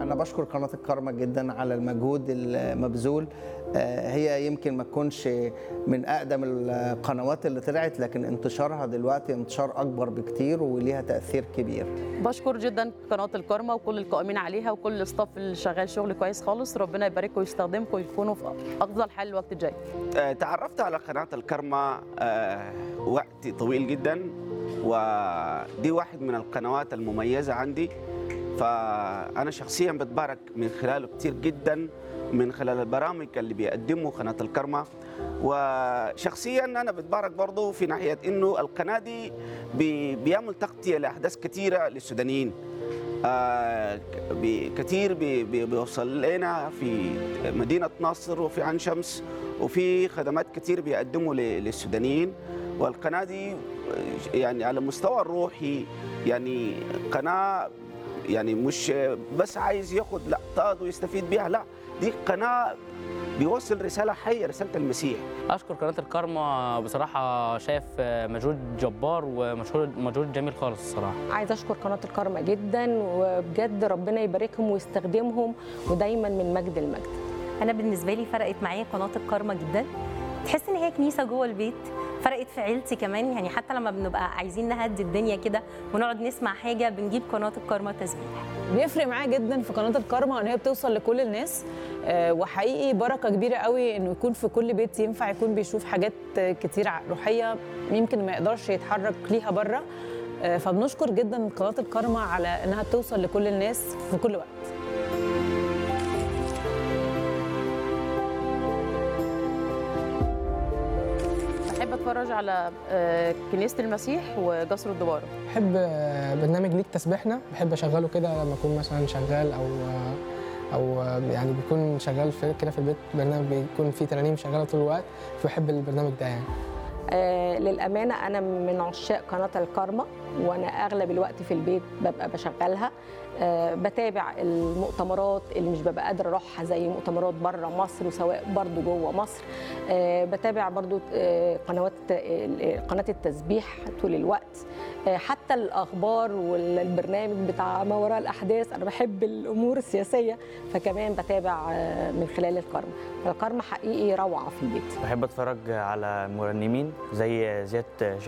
انا بشكر قناه الكرمه جدا على المجهود المبذول آه، هي يمكن ما تكونش من اقدم القنوات اللي طلعت لكن انتشارها دلوقتي انتشار اكبر بكتير وليها تاثير كبير بشكر جدا قناه الكرمه وكل القائمين عليها وكل الاستاف اللي شغال شغل كويس خالص ربنا يبارككم ويستخدمكم ويكونوا في افضل حال الوقت الجاي آه، تعرفت على قناة الكرمة آه، وقت طويل جدا ودي واحد من القنوات المميزة عندي فأنا شخصيا بتبارك من خلاله كتير جدا من خلال البرامج اللي بيقدموا قناة الكرمة وشخصيا أنا بتبارك برضو في ناحية إنه القناة دي بي- بيعمل تغطية لأحداث كثيرة للسودانيين آه، بي- كتير بي- بي- بيوصل لنا في مدينة نصر وفي عين شمس وفي خدمات كتير بيقدموا ل- للسودانيين والقناة دي آه، يعني على المستوى الروحي يعني قناة يعني مش بس عايز ياخد لقطات ويستفيد بيها لا دي قناة بيوصل رسالة حية رسالة المسيح اشكر قناه الكرمه بصراحه شايف مجهود جبار ومجهود مجهود جميل خالص الصراحه عايزه اشكر قناه الكرمه جدا وبجد ربنا يباركهم ويستخدمهم ودايما من مجد لمجد انا بالنسبه لي فرقت معايا قناه الكارما جدا تحس ان هي كنيسه جوه البيت فرقت في عيلتي كمان يعني حتى لما بنبقى عايزين نهدي الدنيا كده ونقعد نسمع حاجه بنجيب قناه الكارما تسبيح بيفرق معايا جدا في قناه الكارما ان هي بتوصل لكل الناس آه، وحقيقي بركه كبيره قوي انه يكون في كل بيت ينفع يكون بيشوف حاجات آه، كتير ع- روحيه يمكن ما يقدرش يتحرك ليها بره آه، فبنشكر جدا قناه الكارما على انها توصل لكل الناس في كل وقت بحب اتفرج على آه، كنيسه المسيح وجسر الدباره بحب برنامج ليك تسبيحنا بحب اشغله كده لما اكون مثلا شغال او او يعني بيكون شغال في كده في البيت برنامج بيكون فيه ترانيم شغاله طول الوقت فبحب البرنامج ده يعني آه للامانه انا من عشاق قناه الكرمه وانا اغلب الوقت في البيت ببقى بشغلها آه بتابع المؤتمرات اللي مش ببقى قادره اروحها زي مؤتمرات بره مصر وسواء برضو جوه مصر آه بتابع برضو آه قنوات آه، قناه التسبيح طول الوقت آه حتى الاخبار والبرنامج بتاع ما وراء الاحداث انا بحب الامور السياسيه فكمان بتابع آه من خلال الكرمه فالكرمه حقيقي روعه في البيت بحب اتفرج على مرنمين زي زياد